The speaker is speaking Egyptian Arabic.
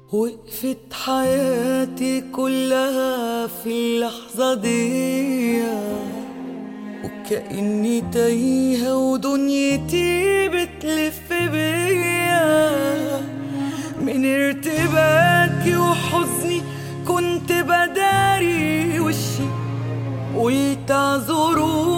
وقفت حياتي كلها في اللحظة دي وكأني تايهة ودنيتي بتلف بيا من ارتباكي وحزني كنت بداري وشي قلت اعذروني